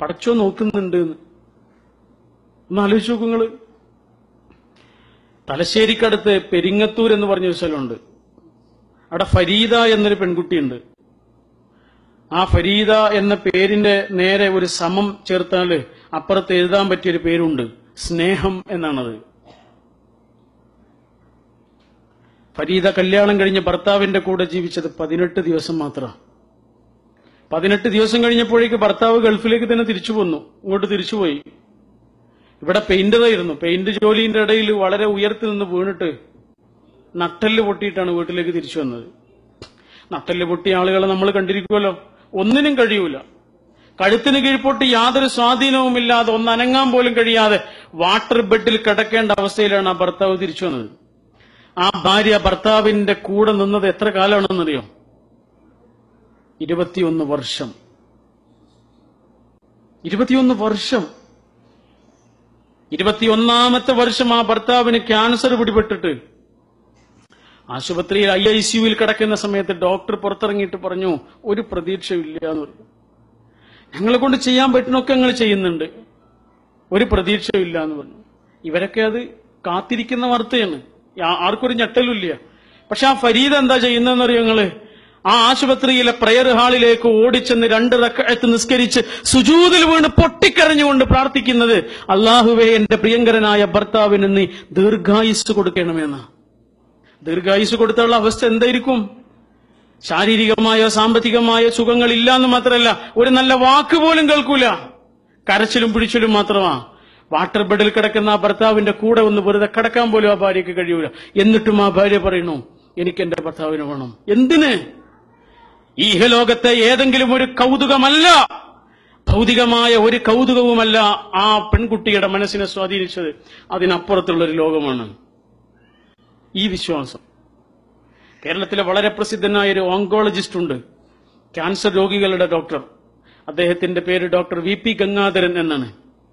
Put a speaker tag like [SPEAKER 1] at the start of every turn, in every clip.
[SPEAKER 1] പടച്ചോ നോക്കുന്നുണ്ട് എന്ന് ഒന്ന് ആലോചിച്ച് നോക്കൂ നിങ്ങള് തലശ്ശേരിക്കടുത്ത് പെരിങ്ങത്തൂർ എന്ന് പറഞ്ഞൊരു സ്ഥലമുണ്ട് അവിടെ ഫരീദ എന്നൊരു പെൺകുട്ടിയുണ്ട് ആ ഫരീദ എന്ന പേരിന്റെ നേരെ ഒരു സമം ചേർത്താല് അപ്പുറത്ത് എഴുതാൻ പറ്റിയൊരു പേരുണ്ട് സ്നേഹം എന്നാണത് ഫരീദ കല്യാണം കഴിഞ്ഞ് ഭർത്താവിന്റെ കൂടെ ജീവിച്ചത് പതിനെട്ട് ദിവസം മാത്രം പതിനെട്ട് ദിവസം കഴിഞ്ഞപ്പോഴേക്ക് ഭർത്താവ് ഗൾഫിലേക്ക് തന്നെ തിരിച്ചു പോന്നു ഇങ്ങോട്ട് തിരിച്ചുപോയി ഇവിടെ പെയിന്ററായിരുന്നു പെയിന്റ് ജോലിന്റെ ഇടയിൽ വളരെ ഉയർത്തി നിന്ന് വീണിട്ട് നട്ടല് പൊട്ടിയിട്ടാണ് വീട്ടിലേക്ക് തിരിച്ചു വന്നത് നട്ടല് പൊട്ടിയ ആളുകളെ നമ്മൾ കണ്ടിരിക്കുമല്ലോ ഒന്നിനും കഴിയൂല കഴുത്തിന് കീഴ്പോട്ട് യാതൊരു സ്വാധീനവുമില്ലാതെ ഒന്ന് അനങ്ങാൻ പോലും കഴിയാതെ വാട്ടർ ബെഡിൽ കിടക്കേണ്ട അവസ്ഥയിലാണ് ആ ഭർത്താവ് തിരിച്ചു വന്നത് ആ ഭാര്യ ഭർത്താവിന്റെ കൂടെ നിന്നത് എത്ര കാലമാണെന്നറിയോ ഇരുപത്തിയൊന്ന് വർഷം ഇരുപത്തിയൊന്ന് വർഷം ഇരുപത്തിയൊന്നാമത്തെ വർഷം ആ ഭർത്താവിന് ക്യാൻസർ പിടിപെട്ടിട്ട് ആശുപത്രിയിൽ ഐ ഐ സിയുവിൽ കിടക്കുന്ന സമയത്ത് ഡോക്ടർ പുറത്തിറങ്ങിയിട്ട് പറഞ്ഞു ഒരു പ്രതീക്ഷയില്ല എന്ന് പറഞ്ഞു ഞങ്ങളെ കൊണ്ട് ചെയ്യാൻ പറ്റുന്നൊക്കെ ഞങ്ങൾ ചെയ്യുന്നുണ്ട് ഒരു പ്രതീക്ഷയില്ല എന്ന് പറഞ്ഞു ഇവരൊക്കെ അത് കാത്തിരിക്കുന്ന വാർത്തയാണ് ആ- ആർക്കൊരു ഞെട്ടലുമില്ല പക്ഷെ ആ ഫരീദ് എന്താ ചെയ്യുന്നതെന്ന് അറിയോ നിങ്ങള് ആ ആശുപത്രിയിലെ പ്രയർ ഹാളിലേക്ക് ഓടിച്ചെന്ന് രണ്ട് റക്കഴത്ത് നിസ്കരിച്ച് സുജൂതിൽ വീണ് പൊട്ടിക്കരഞ്ഞുകൊണ്ട് പ്രാർത്ഥിക്കുന്നത് അള്ളാഹുവേ എന്റെ പ്രിയങ്കരനായ ഭർത്താവിന് നീ ദീർഘായുസ് കൊടുക്കണമെന്ന് ദീർഘായുസ് കൊടുത്തുള്ള അവസ്ഥ എന്തായിരിക്കും ശാരീരികമായോ സാമ്പത്തികമായോ സുഖങ്ങൾ ഇല്ല എന്ന് മാത്രമല്ല ഒരു നല്ല വാക്ക് പോലും കേൾക്കൂല കരച്ചിലും പിടിച്ചിലും മാത്രമാ വാട്ടർ ബെഡിൽ കിടക്കുന്ന ആ ഭർത്താവിന്റെ കൂടെ ഒന്ന് വെറുതെ കിടക്കാൻ പോലും ആ ഭാര്യയ്ക്ക് കഴിയൂല എന്നിട്ടും ആ ഭാര്യ പറയുന്നു എനിക്ക് എന്റെ ഭർത്താവിനെ വേണം എന്തിന് ഈ ഇഹലോകത്തെ ഏതെങ്കിലും ഒരു കൗതുകമല്ല ഭൗതികമായ ഒരു കൗതുകവുമല്ല ആ പെൺകുട്ടിയുടെ മനസ്സിനെ സ്വാധീനിച്ചത് അതിനപ്പുറത്തുള്ള ഒരു ലോകമാണ് ഈ വിശ്വാസം കേരളത്തിലെ വളരെ പ്രസിദ്ധനായ ഒരു ഓങ്കോളജിസ്റ്റ് ഉണ്ട് ക്യാൻസർ രോഗികളുടെ ഡോക്ടർ അദ്ദേഹത്തിന്റെ പേര് ഡോക്ടർ വി പി ഗംഗാധരൻ എന്നാണ്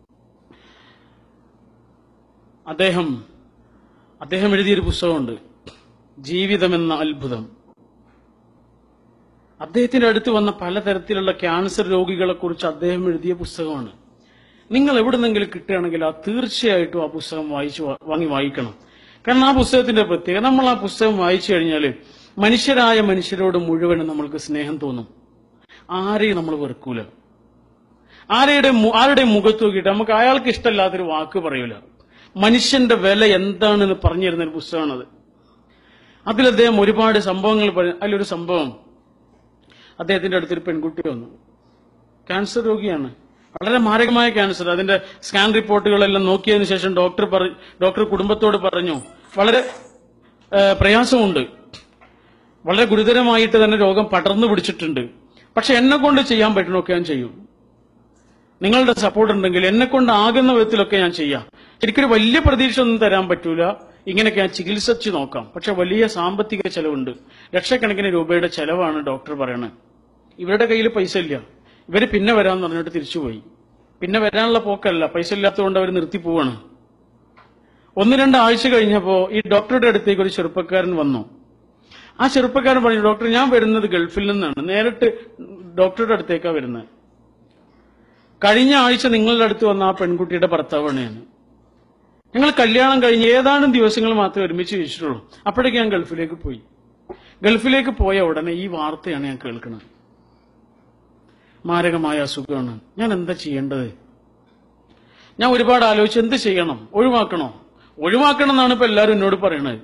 [SPEAKER 1] അദ്ദേഹം അദ്ദേഹം എഴുതിയൊരു പുസ്തകമുണ്ട് ജീവിതമെന്ന അത്ഭുതം അദ്ദേഹത്തിന്റെ അടുത്ത് വന്ന പലതരത്തിലുള്ള ക്യാൻസർ രോഗികളെ കുറിച്ച് അദ്ദേഹം എഴുതിയ പുസ്തകമാണ് നിങ്ങൾ എവിടുന്നെങ്കിലും കിട്ടുകയാണെങ്കിൽ ആ തീർച്ചയായിട്ടും ആ പുസ്തകം വായിച്ചു വാ- വാങ്ങി വായിക്കണം കാരണം ആ പുസ്തകത്തിന്റെ പ്രത്യേകത നമ്മൾ ആ പുസ്തകം വായിച്ചു കഴിഞ്ഞാൽ മനുഷ്യരായ മനുഷ്യരോട് മുഴുവനും നമ്മൾക്ക് സ്നേഹം തോന്നും ആരെയും നമ്മൾ വെറുക്കൂല ആരുടെ മു- ആരുടെ മുഖത്ത് നോക്കിയിട്ട് നമുക്ക് അയാൾക്ക് ഇഷ്ടമല്ലാത്തൊരു വാക്ക് പറയൂല മനുഷ്യന്റെ വില എന്താണെന്ന് പറഞ്ഞു തരുന്ന ഒരു പുസ്തകമാണത് അതിൽ അദ്ദേഹം ഒരുപാട് സംഭവങ്ങൾ പറ- അതിലൊരു സംഭവം അദ്ദേഹത്തിന്റെ അടുത്തൊരു പെൺകുട്ടി വന്നു ക്യാൻസർ രോഗിയാണ് വളരെ മാരകമായ ക്യാൻസർ അതിന്റെ സ്കാൻ റിപ്പോർട്ടുകളെല്ലാം നോക്കിയതിനു ശേഷം ഡോക്ടർ പറ- ഡോക്ടർ കുടുംബത്തോട് പറഞ്ഞു വളരെ ഏ, പ്രയാസമുണ്ട് വളരെ ഗുരുതരമായിട്ട് തന്നെ രോഗം പടർന്നു പിടിച്ചിട്ടുണ്ട് പക്ഷെ എന്നെ കൊണ്ട് ചെയ്യാൻ പറ്റണമൊക്കെ ഞാൻ ചെയ്യും നിങ്ങളുടെ സപ്പോർട്ട് ഉണ്ടെങ്കിൽ എന്നെ കൊണ്ട് ആകുന്ന വിധത്തിലൊക്കെ ഞാൻ ചെയ്യാം എനിക്കൊരു വലിയ പ്രതീക്ഷ ഒന്നും തരാൻ പറ്റൂല ഇങ്ങനെയൊക്കെ ഞാൻ ചികിത്സിച്ച് നോക്കാം പക്ഷെ വലിയ സാമ്പത്തിക ചെലവുണ്ട് ലക്ഷക്കണക്കിന് രൂപയുടെ ചെലവാണ് ഡോക്ടർ പറയണത് ഇവരുടെ കയ്യിൽ പൈസ ഇല്ല ഇവര് പിന്നെ വരാന്ന് പറഞ്ഞിട്ട് തിരിച്ചുപോയി പിന്നെ വരാനുള്ള പോക്കല്ല പൈസ ഇല്ലാത്തതുകൊണ്ട് അവർ നിർത്തി പോവാണ് ഒന്ന് രണ്ട് ആഴ്ച കഴിഞ്ഞപ്പോ ഈ ഡോക്ടറുടെ അടുത്തേക്ക് ഒരു ചെറുപ്പക്കാരൻ വന്നു ആ ചെറുപ്പക്കാരൻ പറഞ്ഞു ഡോക്ടർ ഞാൻ വരുന്നത് ഗൾഫിൽ നിന്നാണ് നേരിട്ട് ഡോക്ടറുടെ അടുത്തേക്കാ വരുന്നത് കഴിഞ്ഞ ആഴ്ച നിങ്ങളുടെ അടുത്ത് വന്ന ആ പെൺകുട്ടിയുടെ ഭർത്താവാണ് ഞാൻ ഞങ്ങൾ കല്യാണം കഴിഞ്ഞ് ഏതാനും ദിവസങ്ങൾ മാത്രമേ ഒരുമിച്ച് ജീവിച്ചിട്ടുള്ളൂ അപ്പോഴേക്ക് ഞാൻ ഗൾഫിലേക്ക് പോയി ഗൾഫിലേക്ക് പോയ ഉടനെ ഈ വാർത്തയാണ് ഞാൻ കേൾക്കുന്നത് മാരകമായ അസുഖമാണ് ഞാൻ എന്താ ചെയ്യേണ്ടത് ഞാൻ ഒരുപാട് ആലോചിച്ച് എന്ത് ചെയ്യണം ഒഴിവാക്കണോ ഒഴിവാക്കണം എന്നാണ് ഇപ്പൊ എല്ലാവരും എന്നോട് പറയണത്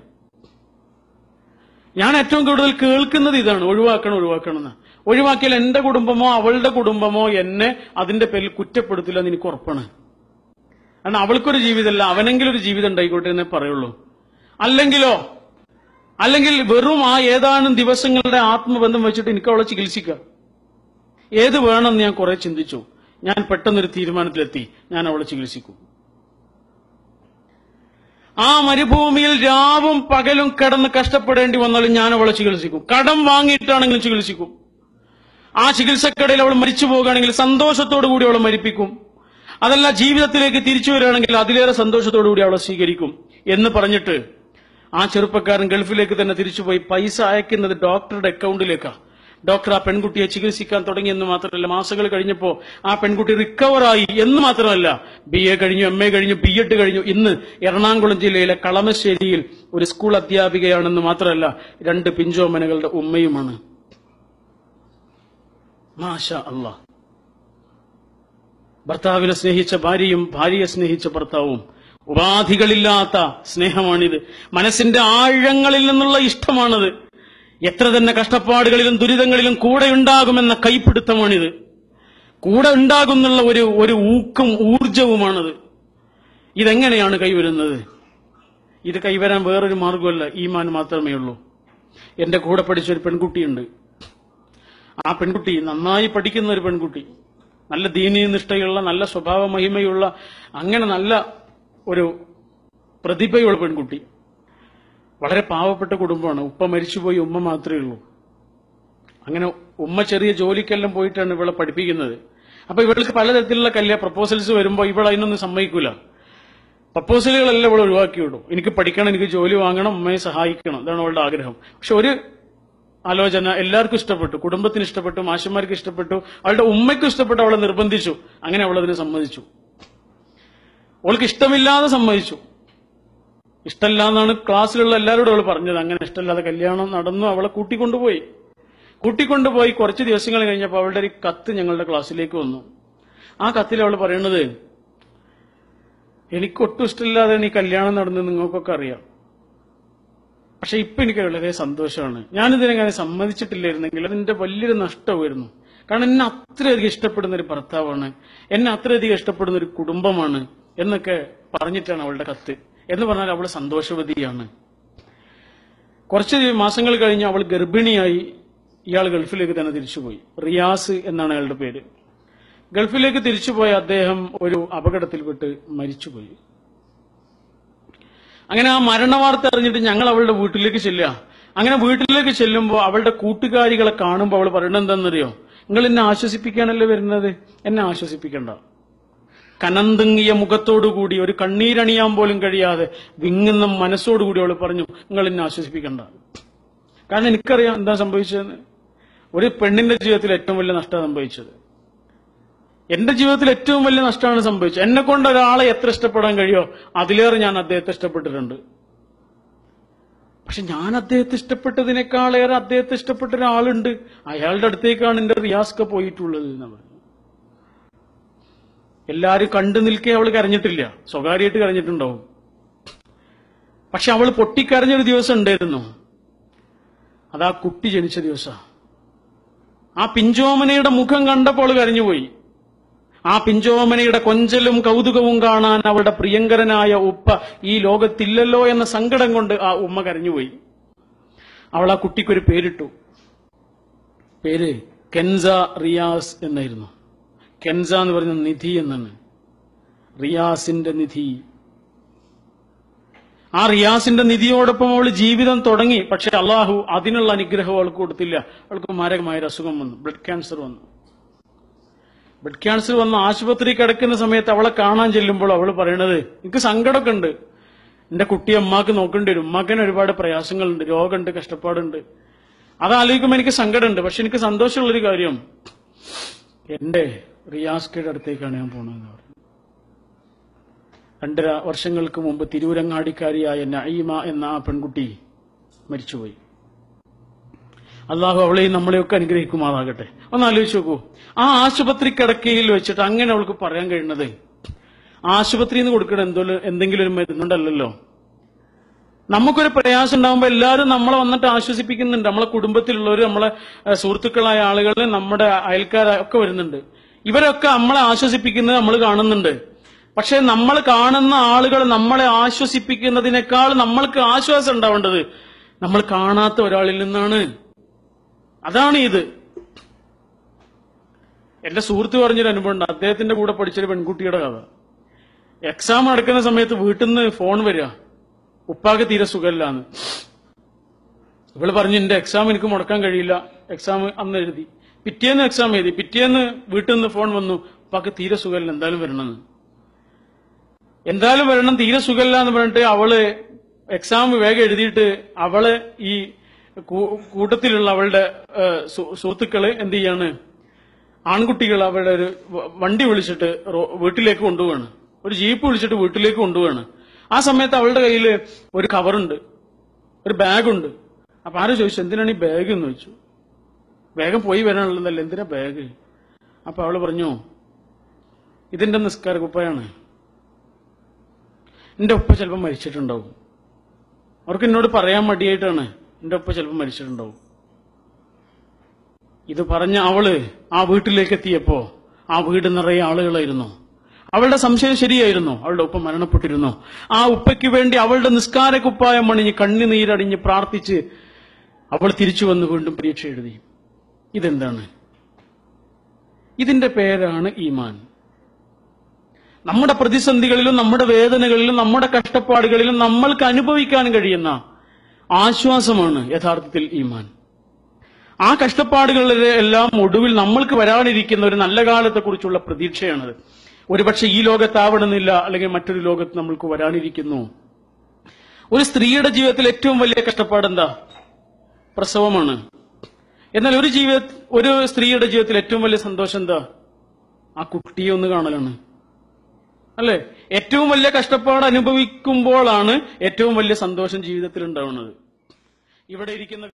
[SPEAKER 1] ഞാൻ ഏറ്റവും കൂടുതൽ കേൾക്കുന്നത് ഇതാണ് ഒഴിവാക്കണം ഒഴിവാക്കണം എന്ന് ഒഴിവാക്കിയാൽ എന്റെ കുടുംബമോ അവളുടെ കുടുംബമോ എന്നെ അതിന്റെ പേരിൽ കുറ്റപ്പെടുത്തില്ല എന്ന് എനിക്ക് ഉറപ്പാണ് കാരണം അവൾക്കൊരു ജീവിതമല്ല അവനെങ്കിലും ഒരു ജീവിതം ഉണ്ടായിക്കോട്ടെ എന്നേ പറയുള്ളൂ അല്ലെങ്കിലോ അല്ലെങ്കിൽ വെറും ആ ഏതാനും ദിവസങ്ങളുടെ ആത്മബന്ധം വെച്ചിട്ട് എനിക്ക് അവളെ ചികിത്സിക്കാം ഏത് വേണമെന്ന് ഞാൻ കുറെ ചിന്തിച്ചു ഞാൻ പെട്ടെന്നൊരു തീരുമാനത്തിലെത്തി ഞാൻ അവളെ ചികിത്സിക്കും ആ മരുഭൂമിയിൽ രാവും പകലും കിടന്ന് കഷ്ടപ്പെടേണ്ടി വന്നാലും ഞാൻ അവളെ ചികിത്സിക്കും കടം വാങ്ങിയിട്ടാണെങ്കിലും ചികിത്സിക്കും ആ ചികിത്സക്കിടയിൽ അവൾ മരിച്ചു പോകുകയാണെങ്കിൽ സന്തോഷത്തോടു കൂടി അവളെ മരിപ്പിക്കും അതല്ല ജീവിതത്തിലേക്ക് തിരിച്ചു വരികയാണെങ്കിൽ അതിലേറെ സന്തോഷത്തോടു കൂടി അവളെ സ്വീകരിക്കും എന്ന് പറഞ്ഞിട്ട് ആ ചെറുപ്പക്കാരൻ ഗൾഫിലേക്ക് തന്നെ തിരിച്ചുപോയി പൈസ അയക്കുന്നത് ഡോക്ടറുടെ അക്കൗണ്ടിലേക്കാ ഡോക്ടർ ആ പെൺകുട്ടിയെ ചികിത്സിക്കാൻ തുടങ്ങിയെന്ന് മാത്രമല്ല മാസങ്ങൾ കഴിഞ്ഞപ്പോ ആ പെൺകുട്ടി റിക്കവറായി എന്ന് മാത്രമല്ല ബി എ കഴിഞ്ഞു എം എ കഴിഞ്ഞു ബി എഡ് കഴിഞ്ഞു ഇന്ന് എറണാകുളം ജില്ലയിലെ കളമശ്ശേരിയിൽ ഒരു സ്കൂൾ അധ്യാപികയാണെന്ന് മാത്രമല്ല രണ്ട് പിഞ്ചോമനകളുടെ ഉമ്മയുമാണ് മാഷ അള്ളാഹ് ഭർത്താവിനെ സ്നേഹിച്ച ഭാര്യയും ഭാര്യയെ സ്നേഹിച്ച ഭർത്താവും ഉപാധികളില്ലാത്ത സ്നേഹമാണിത് മനസ്സിന്റെ ആഴങ്ങളിൽ നിന്നുള്ള ഇഷ്ടമാണത് എത്ര തന്നെ കഷ്ടപ്പാടുകളിലും ദുരിതങ്ങളിലും കൂടെ ഉണ്ടാകുമെന്ന കൈപ്പിടുത്തമാണിത് കൂടെ ഉണ്ടാകുന്നുള്ള ഒരു ഒരു ഊക്കും ഊർജവുമാണത് ഇതെങ്ങനെയാണ് കൈവരുന്നത് ഇത് കൈവരാൻ വേറൊരു മാർഗമല്ല ഈമാൻ മാത്രമേ ഉള്ളൂ എന്റെ കൂടെ പഠിച്ച ഒരു പെൺകുട്ടിയുണ്ട് ആ പെൺകുട്ടി നന്നായി പഠിക്കുന്ന ഒരു പെൺകുട്ടി നല്ല ദീനീ നിഷ്ഠയുള്ള നല്ല സ്വഭാവ മഹിമയുള്ള അങ്ങനെ നല്ല ഒരു പ്രതിഭയുള്ള പെൺകുട്ടി വളരെ പാവപ്പെട്ട കുടുംബമാണ് ഉപ്പ മരിച്ചുപോയി ഉമ്മ മാത്രമേ ഉള്ളൂ അങ്ങനെ ഉമ്മ ചെറിയ ജോലിക്കെല്ലാം പോയിട്ടാണ് ഇവളെ പഠിപ്പിക്കുന്നത് അപ്പൊ ഇവൾക്ക് പലതരത്തിലുള്ള കല്യാണ പ്രപ്പോസൽസ് വരുമ്പോൾ ഇവൾ അതിനൊന്നും സമ്മതിക്കൂല പ്രപ്പോസലുകളെല്ലാം ഇവൾ ഒഴിവാക്കി വിടും എനിക്ക് പഠിക്കണം എനിക്ക് ജോലി വാങ്ങണം ഉമ്മയെ സഹായിക്കണം ഇതാണ് അവളുടെ ആഗ്രഹം പക്ഷെ ഒരു ആലോചന എല്ലാവർക്കും ഇഷ്ടപ്പെട്ടു കുടുംബത്തിന് ഇഷ്ടപ്പെട്ടു മാഷന്മാർക്ക് ഇഷ്ടപ്പെട്ടു അവളുടെ ഉമ്മയ്ക്കും ഇഷ്ടപ്പെട്ടു അവളെ നിർബന്ധിച്ചു അങ്ങനെ അവൾ അതിന് സമ്മതിച്ചു അവൾക്ക് ഇഷ്ടമില്ലാതെ സമ്മതിച്ചു ഇഷ്ടമല്ല എന്നാണ് ക്ലാസ്സിലുള്ള എല്ലാവരോടും അവൾ പറഞ്ഞത് അങ്ങനെ ഇഷ്ടമില്ലാതെ കല്യാണം നടന്നു അവളെ കൂട്ടിക്കൊണ്ടുപോയി കൂട്ടിക്കൊണ്ടുപോയി കുറച്ച് ദിവസങ്ങൾ കഴിഞ്ഞപ്പോൾ അവളുടെ ഒരു കത്ത് ഞങ്ങളുടെ ക്ലാസ്സിലേക്ക് വന്നു ആ കത്തിൽ അവൾ പറയുന്നത് എനിക്കൊട്ടും ഇഷ്ടമില്ലാതെയാണ് ഈ കല്യാണം നടന്നത് നിങ്ങൾക്കൊക്കെ അറിയാം പക്ഷെ ഇപ്പൊ എനിക്ക് വളരെ സന്തോഷമാണ് ഞാനിതിനെങ്ങനെ സമ്മതിച്ചിട്ടില്ലായിരുന്നെങ്കിൽ അതിന്റെ വലിയൊരു നഷ്ടമായിരുന്നു കാരണം എന്നെ അത്രയധികം ഇഷ്ടപ്പെടുന്ന ഒരു ഭർത്താവാണ് എന്നെ അത്രയധികം ഇഷ്ടപ്പെടുന്ന ഒരു കുടുംബമാണ് എന്നൊക്കെ പറഞ്ഞിട്ടാണ് അവളുടെ കത്ത് എന്ന് പറഞ്ഞാൽ അവൾ സന്തോഷവതിയാണ് കുറച്ച് മാസങ്ങൾ കഴിഞ്ഞ് അവൾ ഗർഭിണിയായി ഇയാൾ ഗൾഫിലേക്ക് തന്നെ തിരിച്ചുപോയി റിയാസ് എന്നാണ് അയാളുടെ പേര് ഗൾഫിലേക്ക് തിരിച്ചുപോയ അദ്ദേഹം ഒരു അപകടത്തിൽപ്പെട്ട് മരിച്ചുപോയി അങ്ങനെ ആ മരണവാർത്ത അറിഞ്ഞിട്ട് ഞങ്ങൾ അവളുടെ വീട്ടിലേക്ക് ചെല്ലുക അങ്ങനെ വീട്ടിലേക്ക് ചെല്ലുമ്പോൾ അവളുടെ കൂട്ടുകാരികളെ കാണുമ്പോൾ അവൾ പറയുന്നത് എന്താണെന്നറിയോ നിങ്ങൾ എന്നെ ആശ്വസിപ്പിക്കാനല്ലേ വരുന്നത് എന്നെ ആശ്വസിപ്പിക്കണ്ട കനന്തുങ്ങിയ മുഖത്തോടുകൂടി ഒരു കണ്ണീരണിയാൻ പോലും കഴിയാതെ വിങ്ങുന്ന മനസ്സോടുകൂടി അവൾ പറഞ്ഞു നിങ്ങൾ എന്നെ ആശ്വസിപ്പിക്കണ്ട കാരണം എനിക്കറിയാം എന്താ സംഭവിച്ചതെന്ന് ഒരു പെണ്ണിന്റെ ജീവിതത്തിൽ ഏറ്റവും വലിയ നഷ്ടം സംഭവിച്ചത് എന്റെ ജീവിതത്തിൽ ഏറ്റവും വലിയ നഷ്ടമാണ് സംഭവിച്ചത് എന്നെ കൊണ്ട് ഒരാളെ എത്ര ഇഷ്ടപ്പെടാൻ കഴിയോ അതിലേറെ ഞാൻ അദ്ദേഹത്തെ ഇഷ്ടപ്പെട്ടിട്ടുണ്ട് പക്ഷെ ഞാൻ അദ്ദേഹത്തെ ഇഷ്ടപ്പെട്ടതിനേക്കാളേറെ അദ്ദേഹത്തെ ഇഷ്ടപ്പെട്ട ഒരാളുണ്ട് അയാളുടെ അടുത്തേക്കാണ് എന്റെ റിയാസ്ക പോയിട്ടുള്ളത് എന്ന് പറഞ്ഞു എല്ലാരും കണ്ടു നിൽക്കെ അവൾ കരഞ്ഞിട്ടില്ല സ്വകാര്യമായിട്ട് കരഞ്ഞിട്ടുണ്ടാവും പക്ഷെ അവൾ പൊട്ടിക്കരഞ്ഞൊരു ദിവസം ഉണ്ടായിരുന്നു അതാ കുട്ടി ജനിച്ച ദിവസം ആ പിഞ്ചോമനയുടെ മുഖം കണ്ടപ്പോൾ അവൾ കരഞ്ഞുപോയി ആ പിഞ്ചോമനയുടെ കൊഞ്ചലും കൗതുകവും കാണാൻ അവളുടെ പ്രിയങ്കരനായ ഉപ്പ ഈ ലോകത്തില്ലല്ലോ എന്ന സങ്കടം കൊണ്ട് ആ ഉമ്മ കരഞ്ഞുപോയി അവൾ ആ കുട്ടിക്കൊരു പേരിട്ടു പേര് കെൻസ റിയാസ് എന്നായിരുന്നു കെൻസ എന്ന് പറയുന്ന നിധി എന്നാണ് റിയാസിന്റെ നിധി ആ റിയാസിന്റെ നിധിയോടൊപ്പം അവൾ ജീവിതം തുടങ്ങി പക്ഷെ അള്ളാഹു അതിനുള്ള അനുഗ്രഹം അവൾക്ക് കൊടുത്തില്ല അവൾക്ക് മാരകമായ ഒരു അസുഖം വന്നു ബ്ലഡ് ക്യാൻസർ വന്നു ബ്ലഡ് ക്യാൻസർ വന്ന് ആശുപത്രി കിടക്കുന്ന സമയത്ത് അവളെ കാണാൻ ചെല്ലുമ്പോൾ അവൾ പറയണത് എനിക്ക് സങ്കടമൊക്കെ ഉണ്ട് എന്റെ കുട്ടിയെ അമ്മാക്ക് നോക്കേണ്ടി വരും ഉമ്മാക്കിന് ഒരുപാട് പ്രയാസങ്ങളുണ്ട് രോഗമുണ്ട് കഷ്ടപ്പാടുണ്ട് അതാലോചിക്കുമ്പോൾ എനിക്ക് സങ്കടമുണ്ട് പക്ഷെ എനിക്ക് സന്തോഷമുള്ളൊരു കാര്യം എന്റെ റിയാസ്കയുടെ അടുത്തേക്കാണ് ഞാൻ പോണതെന്ന് പറഞ്ഞു രണ്ടര വർഷങ്ങൾക്ക് മുമ്പ് തിരൂരങ്ങാടിക്കാരിയായ നഈമ എന്ന ആ പെൺകുട്ടി മരിച്ചുപോയി അള്ളാഹു അവളെയും നമ്മളെയൊക്കെ അനുഗ്രഹിക്കുമാറാകട്ടെ ഒന്ന് ആലോചിച്ച് നോക്കൂ ആ ആശുപത്രി കിടക്കയിൽ വെച്ചിട്ട് അങ്ങനെ അവൾക്ക് പറയാൻ കഴിയുന്നത് ആശുപത്രിയിൽ നിന്ന് കൊടുക്കണ എന്തോ എന്തെങ്കിലും ഒരു മരുന്നുണ്ടല്ലോ നമുക്കൊരു പ്രയാസം ഉണ്ടാകുമ്പോൾ എല്ലാവരും നമ്മളെ വന്നിട്ട് ആശ്വസിപ്പിക്കുന്നുണ്ട് നമ്മളെ കുടുംബത്തിലുള്ളവർ നമ്മളെ ഏഹ്, സുഹൃത്തുക്കളായ ആളുകൾ നമ്മുടെ അയൽക്കാരൊക്കെ വരുന്നുണ്ട് ഇവരൊക്കെ നമ്മളെ ആശ്വസിപ്പിക്കുന്നത് നമ്മൾ കാണുന്നുണ്ട് പക്ഷെ നമ്മൾ കാണുന്ന ആളുകൾ നമ്മളെ ആശ്വസിപ്പിക്കുന്നതിനേക്കാൾ നമ്മൾക്ക് ആശ്വാസം ഉണ്ടാവേണ്ടത് നമ്മൾ കാണാത്ത ഒരാളിൽ നിന്നാണ് അതാണ് ഇത് എന്റെ സുഹൃത്ത് പറഞ്ഞൊരു അനുഭവം ഉണ്ട് അദ്ദേഹത്തിന്റെ കൂടെ പഠിച്ചൊരു പെൺകുട്ടിയുടെ കഥ എക്സാം നടക്കുന്ന സമയത്ത് വീട്ടിൽ നിന്ന് ഫോൺ വരിക ഉപ്പാക്ക് തീരെ സുഖമില്ലാന്ന് ഇവള് പറഞ്ഞു എന്റെ എക്സാം എനിക്ക് മുടക്കാൻ കഴിയില്ല എക്സാം അന്ന് എഴുതി പിറ്റേന്ന് എക്സാം എഴുതി പിറ്റേന്ന് വീട്ടിൽ നിന്ന് ഫോൺ വന്നു ഉപ്പാക്ക് തീരെ സുഖമില്ല എന്തായാലും വരണമെന്ന് എന്തായാലും വരണം തീരെ സുഖമില്ല എന്ന് പറഞ്ഞിട്ട് അവള് എക്സാം വേഗം എഴുതിയിട്ട് അവള് ഈ കൂ- കൂട്ടത്തിലുള്ള അവളുടെ ഏഹ്, സു- സുഹൃത്തുക്കള് എന്ത് ചെയ്യാണ് ആൺകുട്ടികൾ അവരുടെ ഒരു വ- വണ്ടി വിളിച്ചിട്ട് റോ- വീട്ടിലേക്ക് കൊണ്ടുപോവാണ് ഒരു ജീപ്പ് വിളിച്ചിട്ട് വീട്ടിലേക്ക് കൊണ്ടുപോവാണ് ആ സമയത്ത് അവളുടെ കയ്യിൽ ഒരു കവറുണ്ട് ഒരു ബാഗുണ്ട് അപ്പൊ ആരോ ചോദിച്ചു എന്തിനാണ് ഈ ബാഗ് എന്ന് ചോദിച്ചു വേഗം പോയി വരാനുള്ളതല്ല എന്തിനാ ബാഗ് അപ്പൊ അവള് പറഞ്ഞു ഇതിന്റെ നിസ്കാര കുപ്പയാണ് എന്റെ ഉപ്പ ചിലപ്പോൾ മരിച്ചിട്ടുണ്ടാവും അവർക്ക് എന്നോട് പറയാൻ മടിയായിട്ടാണ് എന്റെ ഉപ്പ ചിലപ്പോൾ മരിച്ചിട്ടുണ്ടാവും ഇത് പറഞ്ഞ അവള് ആ വീട്ടിലേക്ക് എത്തിയപ്പോ ആ വീട് നിറയെ ആളുകളായിരുന്നു അവളുടെ സംശയം ശരിയായിരുന്നു അവളുടെ ഉപ്പ മരണപ്പെട്ടിരുന്നു ആ ഉപ്പയ്ക്ക് വേണ്ടി അവളുടെ നിസ്കാര കുപ്പായം അണിഞ്ഞ് കണ്ണുനീരടിഞ്ഞ് പ്രാർത്ഥിച്ച് അവൾ തിരിച്ചു വന്ന് വീണ്ടും പരീക്ഷ എഴുതി ഇതെന്താണ് ഇതിന്റെ പേരാണ് ഈമാൻ നമ്മുടെ പ്രതിസന്ധികളിലും നമ്മുടെ വേദനകളിലും നമ്മുടെ കഷ്ടപ്പാടുകളിലും നമ്മൾക്ക് അനുഭവിക്കാൻ കഴിയുന്ന ആശ്വാസമാണ് യഥാർത്ഥത്തിൽ ഈമാൻ ആ കഷ്ടപ്പാടുകളുടെ എല്ലാം ഒടുവിൽ നമ്മൾക്ക് വരാനിരിക്കുന്ന ഒരു നല്ല കാലത്തെക്കുറിച്ചുള്ള പ്രതീക്ഷയാണത് ഒരുപക്ഷെ ഈ ലോകത്താവണമെന്നില്ല അല്ലെങ്കിൽ മറ്റൊരു ലോകത്ത് നമ്മൾക്ക് വരാനിരിക്കുന്നു ഒരു സ്ത്രീയുടെ ജീവിതത്തിൽ ഏറ്റവും വലിയ കഷ്ടപ്പാട് എന്താ പ്രസവമാണ് എന്നാൽ ഒരു ജീവിത ഒരു സ്ത്രീയുടെ ജീവിതത്തിൽ ഏറ്റവും വലിയ സന്തോഷം എന്താ ആ കുട്ടിയെ ഒന്ന് കാണലാണ് അല്ലെ ഏറ്റവും വലിയ കഷ്ടപ്പാട് അനുഭവിക്കുമ്പോഴാണ് ഏറ്റവും വലിയ സന്തോഷം ജീവിതത്തിൽ ഉണ്ടാവുന്നത് ഇവിടെ ഇരിക്കുന്ന